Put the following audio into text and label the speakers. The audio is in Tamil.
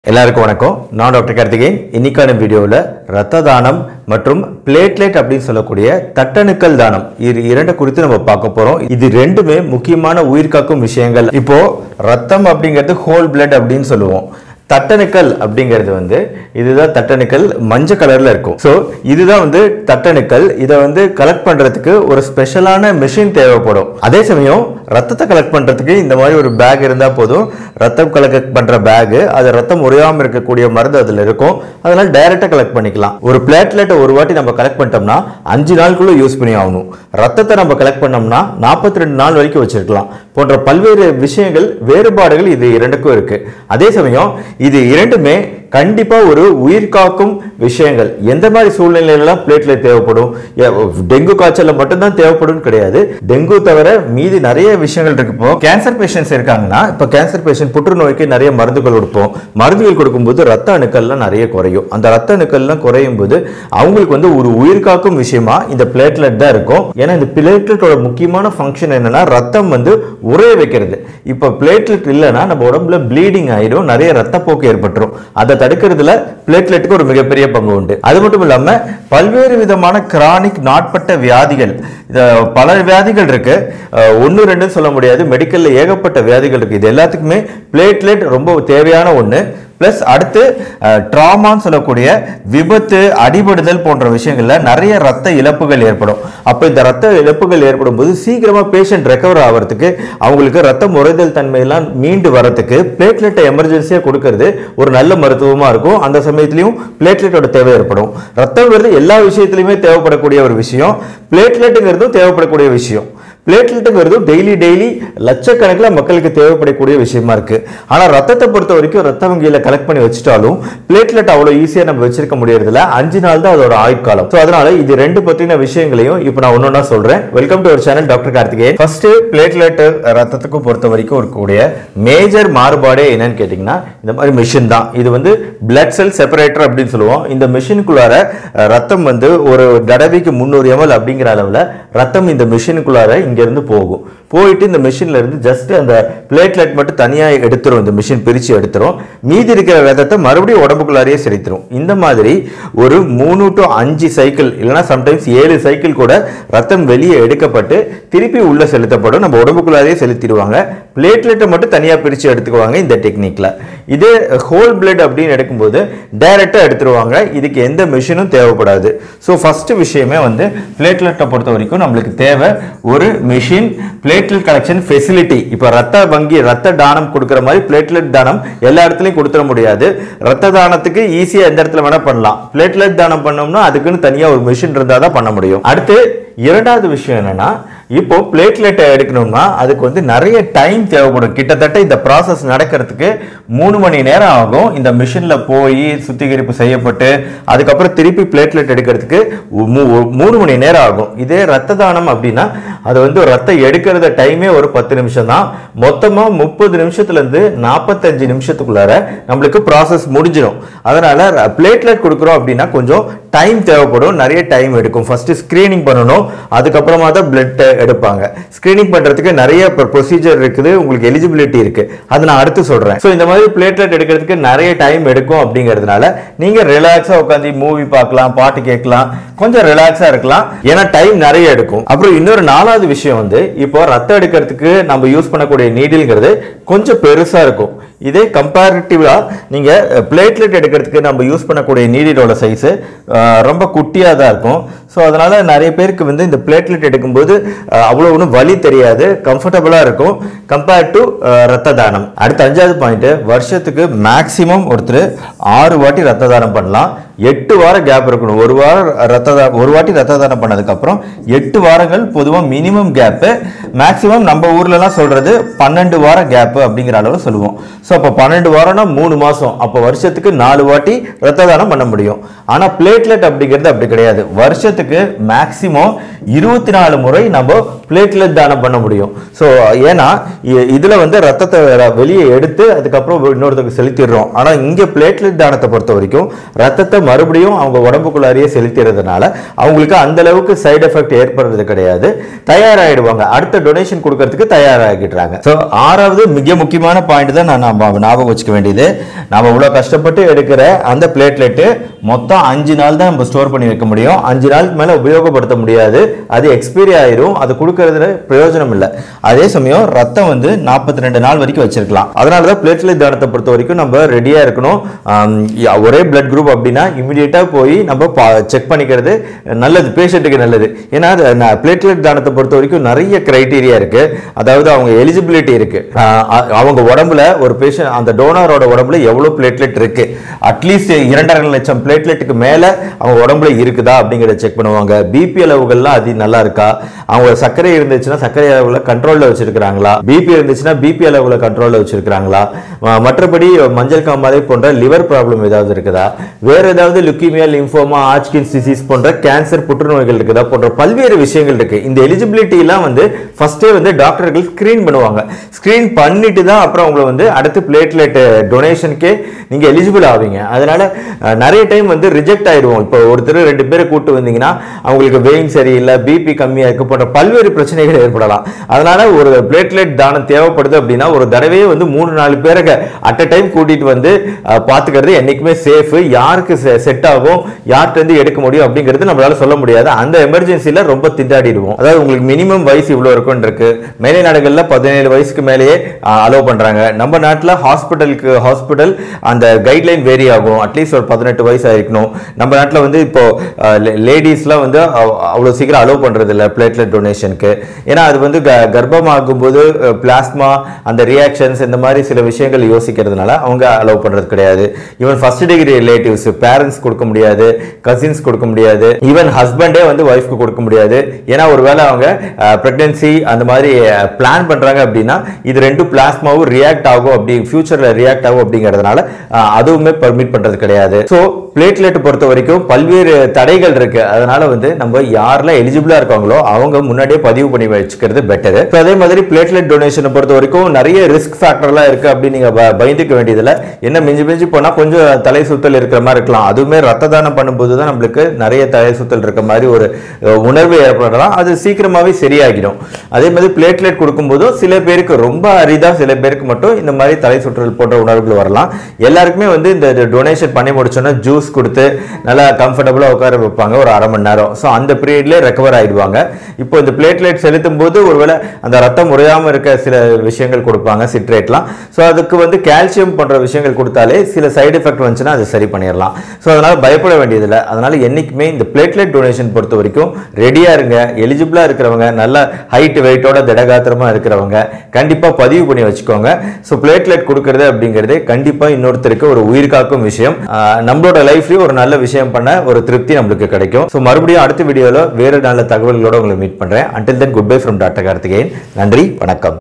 Speaker 1: எல்லாருக்கும் வணக்கம் நான் டாக்டர் கார்த்திகேயன் இன்னைக்கான வீடியோவில் ரத்த தானம் மற்றும் பிளேட்லெட் அப்படின்னு சொல்லக்கூடிய தட்டணுக்கள் தானம் இது இரண்டு குறித்து நம்ம பார்க்க போறோம் இது ரெண்டுமே முக்கியமான உயிர் காக்கும் விஷயங்கள் இப்போ ரத்தம் அப்படிங்கிறது ஹோல் பிளட் அப்படின்னு சொல்லுவோம் தட்டணுக்கள் அப்படிங்கிறது வந்து இதுதான் தட்டணுக்கள் மஞ்சள் கலர்ல இருக்கும் ஸோ இதுதான் வந்து தட்டணுக்கள் இதை வந்து கலெக்ட் பண்றதுக்கு ஒரு ஸ்பெஷலான மிஷின் தேவைப்படும் அதே சமயம் ரத்தத்தை கலெக்ட் பண்றதுக்கு இந்த மாதிரி ஒரு பேக் இருந்தா போதும் ரத்தம் கலெக்ட் பண்ற பேக் அது ரத்தம் உறையாம இருக்கக்கூடிய மருந்து அதுல இருக்கும் அதனால டைரக்டா கலெக்ட் பண்ணிக்கலாம் ஒரு பிளேட்லெட்டை ஒரு வாட்டி நம்ம கலெக்ட் பண்ணிட்டோம்னா அஞ்சு நாளுக்குள்ள யூஸ் பண்ணி ஆகணும் ரத்தத்தை நம்ம கலெக்ட் பண்ணோம்னா நாற்பத்தி ரெண்டு நாள் வரைக்கும் வச்சிருக்கலாம் போன்ற பல்வேறு விஷயங்கள் வேறுபாடுகள் இது இரண்டுக்கும் இருக்கு அதே சமயம் இது இரண்டுமே கண்டிப்பா ஒரு உயிர் காக்கும் விஷயங்கள் எந்த மாதிரி சூழ்நிலையிலாம் பிளேட்லெட் தேவைப்படும் ஏ- டெங்கு காய்ச்சல்ல மட்டும்தான் தேவைப்படும் கிடையாது டெங்கு தவிர மீதி நிறைய விஷயங்கள் இருக்கு இப்போ கேன்சர் பேஷண்ட்ஸ் இருக்காங்கன்னா இப்போ கேன்சர் பேஷண்ட் புற்றுநோய்க்கு நிறைய மருந்துகள் கொடுப்போம் மருந்துகள் கொடுக்கும்போது ரத்த அணுக்கள்லாம் நிறைய குறையும் அந்த ரத்த அணுக்கள்லாம் குறையும் போது அவங்களுக்கு வந்து ஒரு உயிர் காக்கும் விஷயமா இந்த பிளேட்லெட் தான் இருக்கும் ஏன்னா இந்த பிளேட்லெட்டோட முக்கியமான ஃபங்க்ஷன் என்னன்னா ரத்தம் வந்து உறைய வைக்கிறது இப்போ பிளேட்லெட் இல்லைன்னா நம்ம உடம்புல ப்ளீடிங் ஆயிடும் நிறைய ரத்தப்போக்கு ஏற்பட்டுரும் அதை தடுக்கிறதுல பிளேட்லெட்டுக்கு ஒரு மிகப்பெரிய பங்கு உண்டு அது மட்டும் இல்லாம பல்வேறு விதமான கிரானிக் நாட்பட்ட வியாதிகள் இது பல வியாதிகள் இருக்கு அஹ், ஒண்ணு ரெண்டுன்னு சொல்ல முடியாது மெடிக்கல்ல ஏகப்பட்ட வியாதிகள் இருக்கு இது எல்லாத்துக்குமே பிளேட்லெட் ரொம்ப தேவையான ஒண்ணு பிளஸ் அடுத்து ட்ராமான்னு சொல்லக்கூடிய விபத்து அடிபடுதல் போன்ற விஷயங்கள்ல நிறைய ரத்த இழப்புகள் ஏற்படும் அப்போ இந்த ரத்த இழப்புகள் ஏற்படும் போது சீக்கிரமா பேஷண்ட் ரெக்கவர் ஆகிறதுக்கு அவங்களுக்கு ரத்தம் உறைதல் தன்மையெல்லாம் மீண்டு வரதுக்கு பிளேட்லெட்டை எமர்ஜென்சியாக கொடுக்கறது ஒரு நல்ல மருத்துவமா இருக்கும் அந்த சமயத்திலையும் பிளேட்லெட்டோட தேவை ஏற்படும் ரத்தம்ங்கிறது எல்லா விஷயத்திலையுமே தேவைப்படக்கூடிய ஒரு விஷயம் பிளேட்லெட்டுங்கிறதும் தேவைப்படக்கூடிய விஷயம் பிளேட்லெட்டுங்கிறது டெய்லி டெய்லி லட்சக்கணக்கில் மக்களுக்கு தேவைப்படக்கூடிய விஷயமா இருக்கு ஆனா ரத்தத்தை பொறுத்த வரைக்கும் ரத்த வங்கியில கலெக்ட் பண்ணி வச்சுட்டாலும் பிளேட்லெட் அவ்வளவு ஈஸியா நம்ம வச்சிருக்க முடியறதில்ல அஞ்சு நாள் தான் அதோட ஆயுட்காலம் ஸோ அதனால இது ரெண்டு பத்தின விஷயங்களையும் இப்போ நான் ஒன்னொன்னா சொல்றேன் welcome to our channel doctor Karthikeyan first platelet ரத்தத்துக்கும் பொறுத்த வரைக்கும் இருக்கக்கூடிய மேஜர் மாறுபாடே என்னன்னு கேட்டிங்கன்னா இந்த மாதிரி மிஷின் தான் இது வந்து பிளட் செல் செப்பரேட்டர் அப்படின்னு சொல்லுவோம் இந்த மிஷினுக்குள்ளார அஹ், ரத்தம் வந்து ஒரு தடவைக்கு முந்நூறு எம்எல் அப்படிங்கிற அளவில் ரத்தம் இந்த மிஷினுக்குள்ளார இங்கேருந்து போகும் போயிட்டு இந்த மிஷின்ல இருந்து ஜஸ்ட் அந்த பிளேட்லெட் மட்டும் தனியாக எடுத்துரும் இந்த மிஷின் பிரித்து எடுத்துரும் மீதி இருக்கிற ரத்தத்தை மறுபடியும் உடம்புக்குள்ளாரையே செலுத்திரும் இந்த மாதிரி ஒரு மூணு டு அஞ்சு சைக்கிள் இல்லைன்னா சம்டைம்ஸ் ஏழு சைக்கிள் கூட ரத்தம் வெளியே எடுக்கப்பட்டு திருப்பி உள்ள செலுத்தப்படும் நம்ம உடம்புக்குள்ளாரையே செலுத்திடுவாங்க பிளேட்லெட்டை மட்டும் தனியாக பிரித்து எடுத்துக்குவாங்க இந்த டெக்னிக்ல இதே ஹோல் பிளட் அப்படின்னு எடுக்கும்போது டைரெக்டாக எடுத்துருவாங்க இதுக்கு எந்த மிஷினும் தேவைப்படாது ஸோ ஃபர்ஸ்ட் விஷயமே வந்து பிளேட்லெட்டை பொறுத்த வரைக்கும் நம்மளுக்கு தேவை ஒரு மிஷின் பிளேட்லெட் கலெக்ஷன் ஃபெசிலிட்டி இப்போ ரத்த வங்கி ரத்த தானம் கொடுக்குற மாதிரி பிளேட்லெட் தானம் எல்லா இடத்துலையும் கொடுத்துட முடியாது ரத்த தானத்துக்கு ஈஸியாக எந்த இடத்துல வேணால் பண்ணலாம் பிளேட்லெட் தானம் பண்ணோம்னா அதுக்குன்னு தனியாக ஒரு மிஷின் இருந்தால் தான் பண்ண முடியும் அடுத்து இரண்டாவது விஷயம் என்னன்னா இப்போ பிளேட்லெட்டை எடுக்கணும்னா அதுக்கு வந்து நிறைய டைம் தேவைப்படும் கிட்டத்தட்ட இந்த ப்ராசஸ் நடக்கிறதுக்கு மூணு மணி நேரம் ஆகும் இந்த மிஷினில் போய் சுத்திகரிப்பு செய்யப்பட்டு அதுக்கப்புறம் திருப்பி பிளேட்லெட் எடுக்கிறதுக்கு மூ- மூணு மணி நேரம் ஆகும் இதே ரத்த தானம் அப்படின்னா அது வந்து ரத்தம் எடுக்கிறத டைமே ஒரு பத்து நிமிஷம் தான் மொத்தமாக முப்பது நிமிஷத்துலேருந்து நாற்பத்தஞ்சு நிமிஷத்துக்குள்ளார நம்மளுக்கு ப்ராசஸ் முடிஞ்சிடும் அதனால பிளேட்லெட் கொடுக்குறோம் அப்படின்னா கொஞ்சம் டைம் தேவைப்படும் நிறைய டைம் எடுக்கும் ஃபர்ஸ்ட் ஸ்கிரீனிங் பண்ணணும் அதுக்கப்புறமா தான் பிளட் எடுப்பாங்க ஸ்கிரீனிங் பண்றதுக்கு நிறைய ப்ரொசீஜர் இருக்குது உங்களுக்கு எலிஜிபிலிட்டி இருக்கு அது நான் அடுத்து சொல்றேன் ஸோ இந்த மாதிரி பிளேட்லெட் எடுக்கிறதுக்கு நிறைய டைம் எடுக்கும் அப்படிங்கிறதுனால நீங்க ரிலாக்ஸா உட்காந்து மூவி பார்க்கலாம் பாட்டு கேட்கலாம் கொஞ்சம் ரிலாக்ஸா இருக்கலாம் ஏன்னா டைம் நிறைய எடுக்கும் அப்புறம் இன்னொரு நாலாவது விஷயம் வந்து இப்போ ரத்தம் எடுக்கிறதுக்கு நம்ம யூஸ் பண்ணக்கூடிய நீடில்ங்கிறது கொஞ்சம் பெருசா இருக்கும் இதே கம்பேரிட்டிவா நீங்க பிளேட்லெட் எடுக்கிறதுக்கு நம்ம யூஸ் பண்ணக்கூடிய நீடிலோட சைஸ் ரொம்ப குட்டியாக தான் இருக்கும் ஸோ அதனால நிறைய பேருக்கு வந்து இந்த பிளேட்லெட் எடுக்கும்போது அஹ், அவ்வளோ ஒன்றும் வலி தெரியாது கம்ஃபர்டபுளாக இருக்கும் கம்பேர்ட் டு ரத்த தானம் அடுத்த அஞ்சாவது பாயிண்ட் வருஷத்துக்கு மேக்சிமம் ஒருத்தர் ஆறு வாட்டி ரத்த தானம் பண்ணலாம் எட்டு வாரம் கேப் இருக்கணும் ஒரு வாரம் ரத்த தா- ஒரு வாட்டி ரத்த தானம் பண்ணதுக்கப்புறம் எட்டு வாரங்கள் பொதுவாக மினிமம் கேப்பு மேக்சிமம் நம்ம ஊர்லலாம் சொல்றது பன்னெண்டு வாரம் கேப்பு அப்படிங்கிற அளவு சொல்லுவோம் ஸோ அப்போ பன்னெண்டு வாரம்னா மூணு மாதம் அப்போ வருஷத்துக்கு நாலு வாட்டி ரத்த தானம் பண்ண முடியும் ஆனால் பிளேட்லெட் அப்படிங்கிறது அப்படி கிடையாது வருஷத்துக்கு வருஷத்துக்கு மேக்சிமம் இருபத்தி நாலு முறை நம்ம பிளேட்லெட் தானம் பண்ண முடியும் ஸோ ஏன்னா இ- இதுல வந்து ரத்தத்தை வேற- வெளியே எடுத்து அதுக்கப்புறம் இன்னொருத்தருக்கு செலுத்திடுறோம் ஆனா இங்க பிளேட்லெட் தானத்தை பொறுத்த வரைக்கும் ரத்தத்தை மறுபடியும் அவங்க உடம்புக்குள்ளாரியே செலுத்திடுறதுனால அவங்களுக்கு அந்த அளவுக்கு சைடு எஃபெக்ட் ஏற்படுறது கிடையாது தயாராகிடுவாங்க அடுத்த டொனேஷன் கொடுக்கறதுக்கு தயாராகிடுறாங்க ஸோ ஆறாவது மிக முக்கியமான பாயிண்ட் தான் நான் நாம ஞாபகம் வச்சுக்க வேண்டியது நாம இவ்வளவு கஷ்டப்பட்டு எடுக்கிற அந்த பிளேட்லெட்டு மொத்தம் அஞ்சு நாள் தான் நம்ம ஸ்டோர் பண்ணி வைக்க முடியும் அஞ்சு நாளுக்கு மேல உபயோகப்படுத்த முடியாது அது எக்ஸ்பைரி ஆயிரும் அது கொடுக்கறதுல பிரயோஜனம் இல்லை அதே சமயம் ரத்தம் வந்து நாற்பத்தி ரெண்டு நாள் வரைக்கும் வச்சிருக்கலாம் அதனால தான் பிளேட்லெட் தானத்தை பொறுத்த வரைக்கும் நம்ம ரெடியா இருக்கணும் ஆம், யா- ஒரே பிளட் குரூப் அப்படின்னா இமிடியேட்டா போய் நம்ம செக் பண்ணிக்கிறது நல்லது பேஷண்ட்டுக்கு நல்லது ஏன்னா பிளேட்லெட் தானத்தை பொறுத்த வரைக்கும் நிறைய கிரைட்டீரியா இருக்கு அதாவது அவங்க எலிஜிபிலிட்டி இருக்கு ஆஹ் அ- அவங்க உடம்புல ஒரு பேஷண்ட் அந்த டோனரோட உடம்புல எவ்வளவு பிளேட்லெட் இருக்கு அட்லீஸ்ட் இரண்டரை லட்சம் பிளேட்லெட்டுக்கு மேல அவங்க உடம்புல இருக்குதா அப்படிங்கறத செக் பண்ணுவாங்க பிபி அளவுகள்லாம் அது நல்லா இருக்கா அவங்க சர்க்கரை இருந்துச்சுன்னா சர்க்கரை அளவுல கண்ட்ரோல்ல வச்சிருக்காங்களா பிபி இருந்துச்சுன்னா பிபி அளவுல கண்ட்ரோல்ல வச்சிருக்காங்களா ம- மற்றபடி மஞ்சள் காமாலை போன்ற லிவர் ப்ராப்ளம் ஏதாவது இருக்குதா வேற ஏதாவது லுக்கீமியா லிம்போமா ஆச்கின்ஸ் டிசீஸ் போன்ற கேன்சர் புற்றுநோய்கள் இருக்குதா போன்ற பல்வேறு விஷயங்கள் இருக்கு இந்த எலிஜிபிலிட்டி எல்லாம் வந்து ஃபர்ஸ்டே வந்து டாக்டர்கள் ஸ்கிரீன் பண்ணுவாங்க ஸ்கிரீன் பண்ணிட்டு தான் அப்புறம் உங்களை வந்து அடுத்து பிளேட்லெட் டொனேஷனுக்கே நீங்க எலிஜிபிள் ஆவீங்க அதனால அஹ், நிறைய டைம் வந்து ரிஜெக்ட் ஆயிடுவோம் இப்போ ஒருத்தர் ரெண்டு பேரை கூட்டு வந்தீங்கன்னா அவங்களுக்கு வெயின் சரியில்லை பிபி கம்மியா இருக்கு போன்ற பல்வேறு பிரச்சனைகள் ஏற்படலாம் அதனால ஒரு பிளேட்லெட் தானம் தேவைப்படுது அப்படின்னா ஒரு தடவையே வந்து மூணு நாலு பேருக்கு அட் அ டைம் கூட்டிட்டு வந்து அஹ், பாத்துக்கிறது என்னைக்குமே சேஃப் யாருக்கு செட் ஆகும் யார்கிட்ட இருந்து எடுக்க முடியும் அப்படிங்கிறது நம்மளால சொல்ல முடியாது அந்த எமர்ஜென்சில ரொம்ப திண்டாடிடுவோம் அதாவது உங்களுக்கு மினிமம் வயசு இவ்வளவு இருக்கும் இருக்கு மேலை நாடுகள்ல பதினேழு வயசுக்கு மேலேயே அலோவ் பண்றாங்க நம்ம நாட்டுல ஹாஸ்பிட்டலுக்கு ஹாஸ்பிட்டல் அந்த கைட்லைன் வேரி ஆகும் அட்லீஸ்ட் ஒரு பதினெட்டு வயசு ஆயிருக்கணும் நம்ம நாட்டுல வந்து இப்போ லேடிஸ்லாம் வந்து அவ்- அவ்வளவு சீக்கிரம் அலோவ் பண்றது இல்ல பிளேட்லெட் டொனேஷனுக்கு ஏன்னா அது வந்து க- கர்ப்பமாகும் போது பிளாஸ்மா அந்த ரியாக்ஷன்ஸ் இந்த மாதிரி சில விஷயங்கள் யோசிக்கிறதுனால அவங்க அலோவ் பண்றது கிடையாது even first degree relatives parents கொடுக்க முடியாது கசின்ஸ் கொடுக்க முடியாது ஈவன் ஹஸ்பண்டே வந்து ஒய்ஃப்க்கு கொடுக்க முடியாது ஏன்னா ஒருவேளை அவங்க பிரெக்னன்சி அந்த மாதிரி பிளான் பண்றாங்க அப்படின்னா இது ரெண்டும் பிளாஸ்மாவும் ரியாக்ட் ஆகும் அப்படி ஃபியூச்சர்ல ரியாக்ட் ஆகும் அப்படிங்கிறதுனால அஹ், அதுவுமே பெர்மிட் பண்றது கிடையாது ஸோ பிளேட்லெட் பொறுத்த வரைக்கும் பல்வேறு தடைகள் இருக்கு அதனால வந்து நம்ம யாரெல்லாம் எலிஜிபிளா இருக்காங்களோ அவங்க முன்னாடியே பதிவு பண்ணி வச்சுக்கிறது பெட்டர் அதே மாதிரி பிளேட்லெட் டொனேஷனை பொறுத்த வரைக்கும் நிறைய ரிஸ்க் ஃபேக்டர்லாம் இருக்கு அப்படின்னு நீங்க ப- பயந்துக்க வேண்டியதில்ல என்ன மிஞ்சி மிஞ்சி போனா கொஞ்சம் தலை சுத்தல் இருக்கிற மாதிரி இருக்கலாம் அதுவுமே ரத்த தானம் பண்ணும்போது தான் நம்மளுக்கு நிறைய தலை சுத்தல் இருக்க மாதிரி ஒரு அஹ், உணர்வு ஏற்படலாம் அது சீக்கிரமாவே சரியாகிடும் அதே மாதிரி பிளேட்லெட் கொடுக்கும்போதும் சில பேருக்கு ரொம்ப அரிதா சில பேருக்கு மட்டும் இந்த மாதிரி தலை சுற்றல் போன்ற உணர்வுகள் வரலாம் எல்லாருக்குமே வந்து இந்த டொனேஷன் பண்ணி முடிச்சோன்னா ஜூஸ் கொடுத்து நல்லா கம்ஃபர்டபுளா உட்கார வைப்பாங்க ஒரு அரை மணி நேரம் ஸோ அந்த பீரியட்லேயே ரெக்கவர் ஆயிடுவாங்க இப்போ இந்த பிளேட்லெட் செலுத்தும் போது ஒருவேளை அந்த ரத்தம் உறையாம இருக்க சில விஷயங்கள் கொடுப்பாங்க சிட்ரேட்லாம் ஸோ அதுக்கு வந்து கால்சியம் போன்ற விஷயங்கள் கொடுத்தாலே சில சைடு எஃபெக்ட் வந்துச்சுன்னா அது சரி பண்ணிடலாம் ஸோ அதனால பயப்பட வேண்டியதில்லை அதனால என்னைக்குமே இந்த பிளேட்லெட் டொனேஷன் பொறுத்த வரைக்கும் ரெடியா இருங்க எலிஜிபிளா இருக்கிறவங்க நல்ல ஹைட் வெயிட்டோட திடகாத்திரமா இருக்கிறவங்க கண்டிப்பா பதிவு பண்ணி வச்சுக்கோங்க ஸோ பிளேட்லெட் கொடுக்கறது அப்படிங்கிறது கண்டிப்பா இன்னொருத்தருக்கு ஒரு உயிர் காக்கும் விஷயம் ஆஹ் நம்மளோட லைஃப்லயும் ஒரு நல்ல விஷயம் பண்ண ஒரு திருப்தி நம்மளுக்கு கிடைக்கும் ஸோ மறுபடியும் அடுத்த வீடியோல வேறு நல்ல தகவல்களோட உங்களை மீட் பண்றேன் until then good bye from doctor Karthikeyan நன்றி வணக்கம்